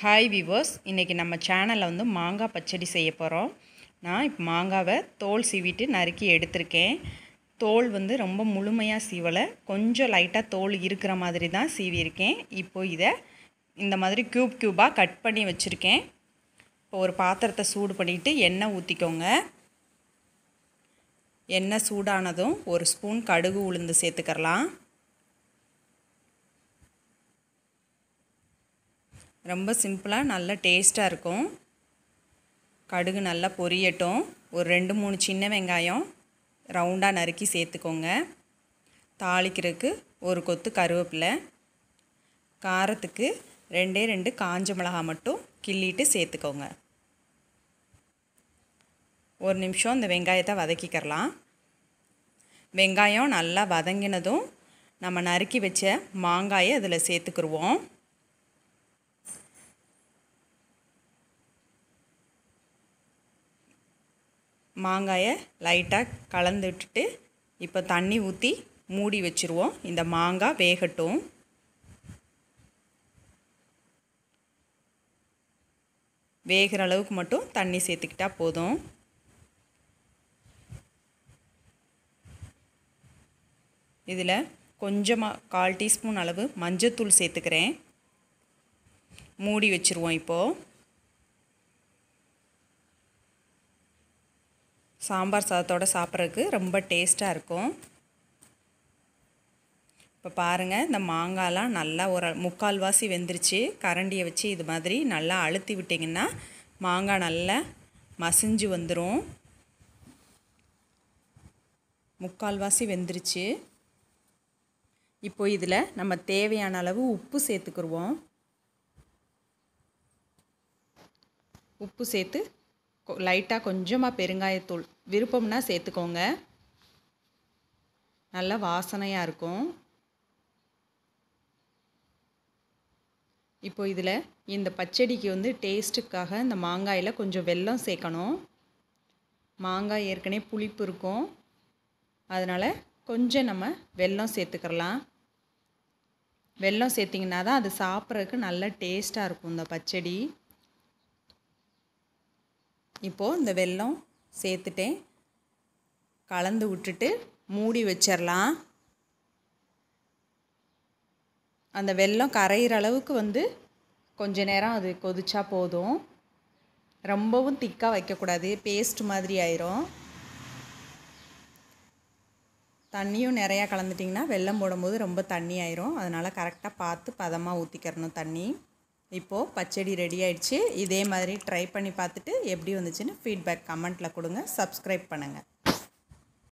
hi viewers இன்றைக்கி நம்ம சேனலில் வந்து மாங்காய் பச்சடி செய்ய போகிறோம் நான் இப்போ மாங்காவை தோல் சீவிட்டு நறுக்கி எடுத்திருக்கேன் தோல் வந்து ரொம்ப முழுமையாக சீவலை கொஞ்சம் லைட்டாக தோல் இருக்கிற மாதிரி தான் சீவியிருக்கேன் இப்போ இதை இந்த மாதிரி க்யூப் க்யூபாக கட் பண்ணி வச்சுருக்கேன் இப்போ ஒரு பாத்திரத்தை சூடு பண்ணிவிட்டு எண்ணெய் ஊற்றிக்கோங்க எண்ணெய் சூடானதும் ஒரு ஸ்பூன் கடுகு உளுந்து சேர்த்துக்கரலாம் ரொம்ப சிம்பிளாக நல்ல டேஸ்ட்டாக இருக்கும் கடுகு நல்லா பொரியட்டும் ஒரு ரெண்டு மூணு சின்ன வெங்காயம் ரவுண்டாக நறுக்கி சேர்த்துக்கோங்க தாளிக்கிறதுக்கு ஒரு கொத்து கருவேப்பிலை காரத்துக்கு ரெண்டே ரெண்டு காஞ்ச மிளகாய் மட்டும் கிள்ளிட்டு சேர்த்துக்கோங்க ஒரு நிமிஷம் இந்த வெங்காயத்தை வதக்கிக்கிறலாம் வெங்காயம் நல்லா வதங்கினதும் நம்ம நறுக்கி வச்ச மாங்காயை அதில் சேர்த்துக்குருவோம் மாங்காயை லைட்டாக கலந்து விட்டுட்டு இப்போ தண்ணி ஊற்றி மூடி வச்சுருவோம் இந்த மாங்காய் வேகட்டும் வேகிற அளவுக்கு மட்டும் தண்ணி சேர்த்துக்கிட்டா போதும் இதில் கொஞ்சமாக கால் டீஸ்பூன் அளவு மஞ்சத்தூள் சேர்த்துக்கிறேன் மூடி வச்சுருவோம் இப்போது சாம்பார் சாதத்தோடு சாப்பிட்றதுக்கு ரொம்ப டேஸ்ட்டாக இருக்கும் இப்போ பாருங்கள் இந்த மாங்காய்லாம் நல்லா ஒரு முக்கால்வாசி வெந்துருச்சு கரண்டியை வச்சு இது மாதிரி நல்லா அழுத்தி விட்டிங்கன்னா மாங்காய் நல்லா மசிஞ்சு வந்துடும் முக்கால்வாசி வெந்துருச்சு இப்போ இதில் நம்ம தேவையான அளவு உப்பு சேர்த்துக்குருவோம் உப்பு சேர்த்து லைட்டாக கொஞ்சமாக பெருங்காயத்தூள் விருப்பம்னா சேர்த்துக்கோங்க நல்லா வாசனையாக இருக்கும் இப்போ இதில் இந்த பச்சடிக்கு வந்து டேஸ்ட்டுக்காக இந்த மாங்காயில் கொஞ்சம் வெல்லம் சேர்க்கணும் மாங்காய் ஏற்கனவே புளிப்பு இருக்கும் அதனால் கொஞ்சம் நம்ம வெல்லம் சேர்த்துக்கிறலாம் வெல்லம் சேர்த்திங்கன்னா தான் அது சாப்பிட்றதுக்கு நல்ல டேஸ்ட்டாக இருக்கும் இந்த பச்சடி இப்போது இந்த வெல்லம் சேர்த்துட்டேன் கலந்து விட்டுட்டு மூடி வச்சிடலாம் அந்த வெல்லம் கரையிற அளவுக்கு வந்து கொஞ்ச நேரம் அது கொதிச்சா போதும் ரொம்பவும் திக்காக வைக்கக்கூடாது பேஸ்ட் மாதிரி ஆயிரும் தண்ணியும் நிறையா கலந்துட்டிங்கன்னா வெல்லம் போடும்போது ரொம்ப தண்ணி ஆயிரும் அதனால் கரெக்டாக பார்த்து பதமாக ஊற்றிக்கிறணும் தண்ணி இப்போது பச்சடி ரெடி ஆயிடுச்சு இதே மாதிரி ட்ரை பண்ணி பார்த்துட்டு எப்படி வந்துச்சுன்னு ஃபீட்பேக் கமெண்ட்டில் கொடுங்க சப்ஸ்கிரைப் பண்ணுங்கள்